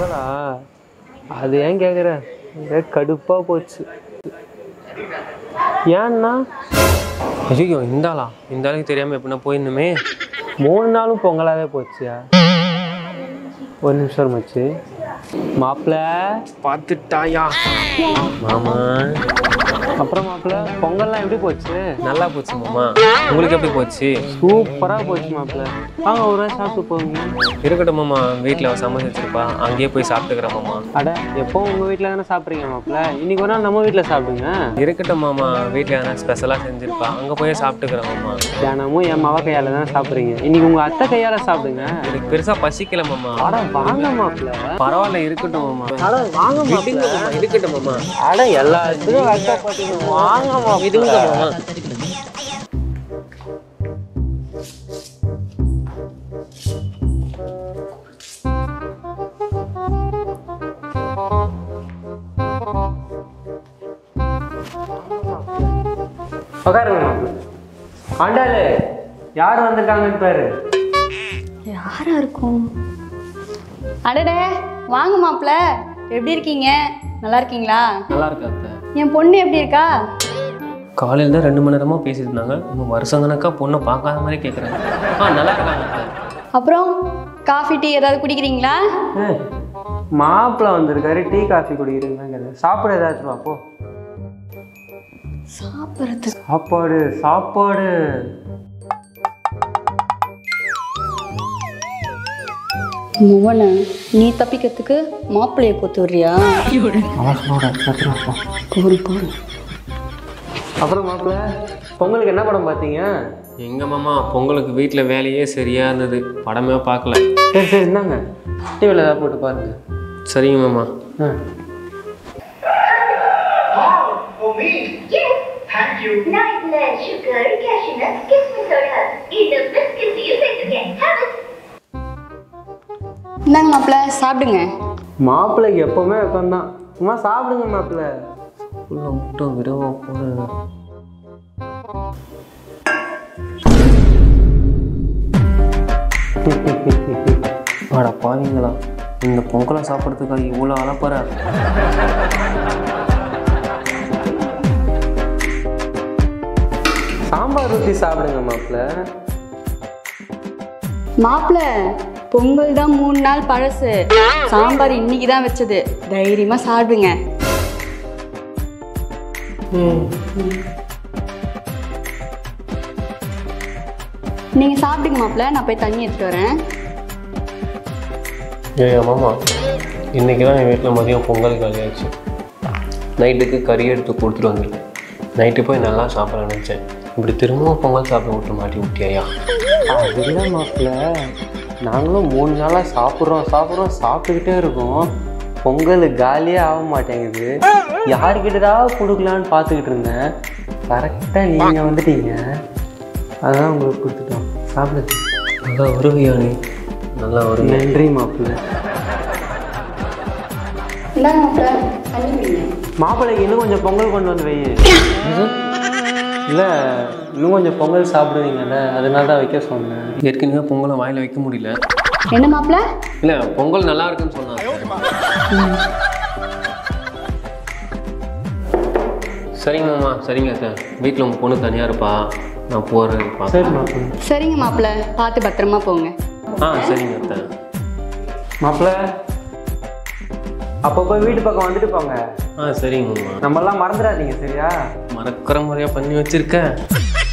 பொங்கலா அது ஏன் கேட்குற ஒரே கடுப்பாக போச்சு ஏன்னா ஐயோ இந்தாளா இந்த ஆளுக்கு தெரியாமல் எப்படின்னா போயிருந்துமே மூணு நாளும் பொங்கலாகவே போச்சியா ஒரு நிமிஷம் மச்சு மாப்பிள்ள பார்த்துட்டாயா மாமா அப்புறம் மாப்பிள்ள பொங்கல்லாம் எப்படி போச்சு நல்லா போச்சு மாமா உங்களுக்கு எப்படி போச்சு சூப்பராக போச்சு மாப்பிள்ள வாங்க ஒரு வாரம் சாப்பிட்டு போங்க இருக்கட்டும் மாமா வீட்டில் சமைச்சு வச்சிருப்பா அங்கேயே போய் சாப்பிட்டுக்கிறேன் மாமா அட எப்போ உங்கள் வீட்டில் தானே சாப்பிட்றீங்க மாப்பிள்ள இன்னைக்கு ஒரு நாள் நம்ம வீட்டில் சாப்பிடுங்க இருக்கட்டும் மாமா வீட்டில் எதனா ஸ்பெஷலாக செஞ்சிருப்பா அங்கே போய் சாப்பிட்டுக்கிறேன் மாமா தினமும் என் மவ கையால் தானே சாப்பிட்றீங்க இன்னைக்கு உங்கள் அத்தை கையால் சாப்பிடுங்க எனக்கு பெருசாக பசிக்கல மாமா அட வாங்க மாப்பிள்ள பரவாயில்ல இருக்கட்டும் மாமா அட வாங்க விடுங்க மாப்பிள்ள மாமா இருக்கட்டும் மாமா அட எல்லாத்துக்கும் கஷ்டப்பட்டீங்க வாங்க விடுங்க மாப்பிள்ள மாமா உட்காருங்க மாப்பிள்ள ஆண்டாளு யார் வந்திருக்காங்கன்னு பாரு யாரா இருக்கும் அடடே வாங்க மாப்பிள்ள எப்படி இருக்கீங்க நல்லா இருக்கீங்களா நல்லா இருக்கா அத்தை என் பொண்ணு எப்படி இருக்கா காலையில் தான் ரெண்டு மணி நேரமாக பேசிட்டு இருந்தாங்க இன்னும் வருஷம் கணக்கா பொண்ணை பார்க்காத மாதிரி கேட்குறாங்க ஆ நல்லா இருக்காங்க அத்தை. அப்புறம் காஃபி டீ ஏதாவது குடிக்கிறீங்களா மாப்பிள்ள வந்திருக்காரு டீ காஃபி குடிக்கிறீங்களா சாப்பிட ஏதாச்சும் வா, போ சாப்பிட்றது சாப்பாடு சாப்பாடு முவன நீ தப்பிக்கிறதுக்கு மாப்பிள்ளைய கொத்து விடுறியா போரு போரு அப்புறம் மாப்பிள்ள பொங்கலுக்கு என்ன படம் பார்த்தீங்க எங்க மாமா பொங்கலுக்கு வீட்டில் வேலையே சரியா இருந்தது படமே பார்க்கல சரி சரி இந்தாங்க டிவியில் ஏதாவது போட்டு பாருங்க சரிங்க மாமா ஆ for me. Yes. Thank you. Nice lead, sugar, cashew nuts, kismis soda. இந்த பிஸ்கட்ஸையும் சேர்த்துக்கேன். Have it. இந்தாங்க மாப்பிள்ள சாப்பிடுங்க மாப்பிள்ளைக்கு எப்பவுமே வெப்பம் தான் சும்மா சாப்பிடுங்க மாப்பிள்ள உள்ள மட்டும் விடவா போகிறேன் அட பாவீங்களா இந்த பொங்கலை சாப்பிட்றதுக்காக இவ்வளோ அலப்பற சாம்பார் ஊற்றி சாப்பிடுங்க மாப்பிள்ள மாப்பிள்ள பொங்கல் தான் மூணு நாள் பழசு சாம்பார் இன்னைக்கு தான் வச்சது தைரியமா சாப்பிடுங்க நீங்க சாப்பிடுங்க மாப்பிள்ள நான் போய் தண்ணி எடுத்துட்டு வரேன் ஏய் மாமா இன்றைக்கி தான் என் வீட்டில் மதியம் பொங்கல் காலியாச்சு நைட்டுக்கு கறி எடுத்து கொடுத்துட்டு வந்திருக்கேன் நைட்டு போய் நல்லா சாப்பிட நினச்சேன் இப்படி திரும்பவும் பொங்கல் சாப்பிட விட்டு மாட்டி விட்டியாயா அது இல்லை மாப்பிள்ள நாங்களும் மூணு நாளாக சாப்பிட்றோம் சாப்பிட்றோம் சாப்பிட்டுக்கிட்டே இருக்கோம் பொங்கல் காலியே ஆக மாட்டேங்குது யாருக்கிட்டதாவது கொடுக்கலான்னு பார்த்துக்கிட்டு இருந்தேன் கரெக்டாக நீங்கள் வந்துட்டீங்க அதான் உங்களுக்கு கொடுத்துட்டோம் சாப்பிடுங்க நல்லா வருவியா நீ நல்லா வருவியா நன்றி மாப்பிள்ள இந்தாங்க மாப்பிள்ள தண்ணி குடிங்க மாப்பிள்ளைக்கு இன்னும் கொஞ்சம் பொங்கல் கொண்டு வந்து வை இல்லை இன்னும் கொஞ்சம் பொங்கல் சாப்பிடுவீங்கல்ல அதனால தான் வைக்க சொன்னேன் ஏற்கனவே பொங்கலை வாயில் வைக்க முடியல என்ன மாப்பிள்ள இல்லை பொங்கல் நல்லா இருக்குன்னு சொன்னாங்க சரிங்க மாமா சரிங்க அத்தை வீட்டில் உங்கள் பொண்ணு தனியாக இருப்பா நான் போகிறேன் சரி மாப்பிள்ள சரிங்க மாப்பிள்ள பார்த்து பத்திரமா போங்க ஆ சரிங்க அத்தை மாப்பிள்ள அப்பப்போ வீட்டு பக்கம் வந்துட்டு போங்க ஆ சரிங்க மாமா நம்மெல்லாம் மறந்துடாதீங்க சரியா மறக்கிற முறையாக பண்ணி வச்சிருக்கேன்